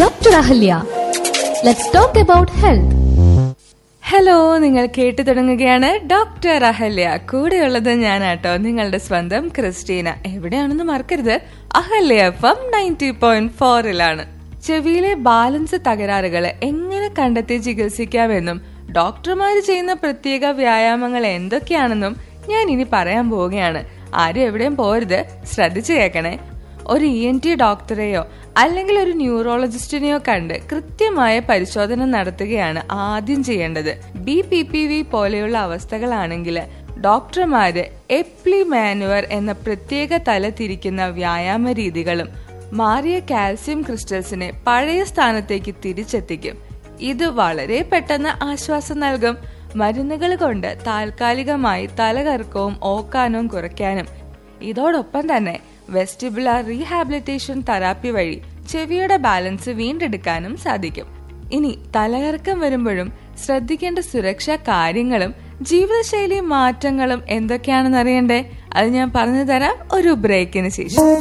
Dr. Ahalya. Let's talk about health. Hello നിങ്ങൾ കേട്ടു തുടങ്ങുകയാണ് ഡോക്ടർ അഹല്യ കൂടെയുള്ളത് ഞാനാട്ടോ നിങ്ങളുടെ സ്വന്തം ക്രിസ്റ്റീന എവിടെയാണെന്ന് മറക്കരുത് Ahalya F M ninety point ഫോറിലാണ് ചെവിയിലെ ബാലൻസ് തകരാറുകൾ എങ്ങനെ കണ്ടെത്തി ചികിത്സിക്കാമെന്നും ഡോക്ടർമാർ ചെയ്യുന്ന പ്രത്യേക വ്യായാമങ്ങൾ എന്തൊക്കെയാണെന്നും ഞാൻ ഇനി പറയാൻ പോവുകയാണ് ആരും എവിടെയും പോരുത് ശ്രദ്ധിച്ചു കേൾക്കണേ ഒരു ഇ എൻ ടി ഡോക്ടറെയോ അല്ലെങ്കിൽ ഒരു ന്യൂറോളജിസ്റ്റിനെയോ കണ്ട് കൃത്യമായ പരിശോധന നടത്തുകയാണ് ആദ്യം ചെയ്യേണ്ടത് ബി പി പി വി പോലെയുള്ള അവസ്ഥകളാണെങ്കിൽ ഡോക്ടർമാര് എപ്ലി മാനുവർ എന്ന പ്രത്യേക തല തിരിക്കുന്ന വ്യായാമ രീതികളും മാറിയ കാൽസ്യം ക്രിസ്റ്റൽസിനെ പഴയ സ്ഥാനത്തേക്ക് തിരിച്ചെത്തിക്കും ഇത് വളരെ പെട്ടെന്ന് ആശ്വാസം നൽകും മരുന്നുകൾ കൊണ്ട് താൽക്കാലികമായി തലകറക്കവും ഓക്കാനവും കുറയ്ക്കാനും ഇതോടൊപ്പം തന്നെ വെസ്റ്റിബുലാർ റീഹാബിലിറ്റേഷൻ തെറാപ്പി വഴി ചെവിയുടെ ബാലൻസ് വീണ്ടെടുക്കാനും സാധിക്കും ഇനി തലകറക്കം വരുമ്പോഴും ശ്രദ്ധിക്കേണ്ട സുരക്ഷാ കാര്യങ്ങളും ജീവിതശൈലി മാറ്റങ്ങളും എന്തൊക്കെയാണെന്ന് അറിയണ്ടേ അത് ഞാൻ പറഞ്ഞു തരാം ഒരു ബ്രേക്കിന് ശേഷം